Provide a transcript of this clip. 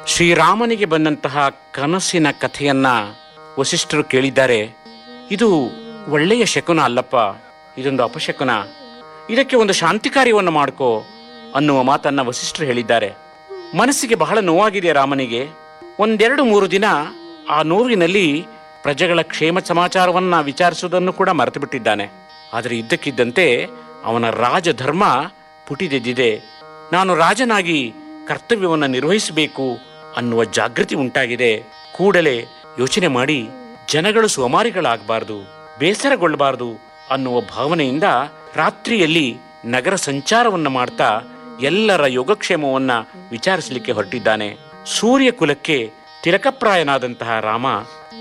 ಶ್ರೀರಾಮನಿಗೆ ಬಂದಂತಹ ಕನಸಿನ ಕಥೆಯನ್ನ ವಸಿಷ್ಠರು ಕೇಳಿದ್ದಾರೆ ಇದು ಒಳ್ಳೆಯ ಶಕುನ ಅಲ್ಲಪ್ಪ ಇದೊಂದು ಅಪಶಕುನ ಇದಕ್ಕೆ ಒಂದು ಶಾಂತಿ ಕಾರ್ಯವನ್ನು ಮಾಡ್ಕೋ ಅನ್ನುವ ಮಾತನ್ನ ವಸಿಷ್ಠರು ಹೇಳಿದ್ದಾರೆ ಮನಸ್ಸಿಗೆ ಬಹಳ ನೋವಾಗಿದೆ ರಾಮನಿಗೆ ಒಂದೆರಡು ಮೂರು ದಿನ ಆ ನೋವಿನಲ್ಲಿ ಪ್ರಜೆಗಳ ಕ್ಷೇಮ ಸಮಾಚಾರವನ್ನ ವಿಚಾರಿಸುವುದನ್ನು ಕೂಡ ಮರೆತು ಬಿಟ್ಟಿದ್ದಾನೆ ಆದರೆ ಇದ್ದಕ್ಕಿದ್ದಂತೆ ಅವನ ರಾಜಧರ್ಮ ಪುಟಿದೆದ್ದಿದೆ ನಾನು ರಾಜನಾಗಿ ಕರ್ತವ್ಯವನ್ನು ನಿರ್ವಹಿಸಬೇಕು ಅನ್ನುವ ಜಾಗೃತಿ ಉಂಟಾಗಿದೆ ಕೂಡಲೇ ಯೋಚನೆ ಮಾಡಿ ಜನಗಳು ಸೋಮಾರಿಗಳಾಗಬಾರದು ಬೇಸರಗೊಳ್ಳಬಾರದು ಅನ್ನುವ ಭಾವನೆಯಿಂದ ರಾತ್ರಿಯಲ್ಲಿ ನಗರ ಸಂಚಾರವನ್ನ ಮಾಡ್ತಾ ಎಲ್ಲರ ಯೋಗಕ್ಷೇಮವನ್ನ ವಿಚಾರಿಸಲಿಕ್ಕೆ ಹೊರಟಿದ್ದಾನೆ ಸೂರ್ಯ ಕುಲಕ್ಕೆ ತಿಲಕಪ್ರಾಯನಾದಂತಹ ರಾಮ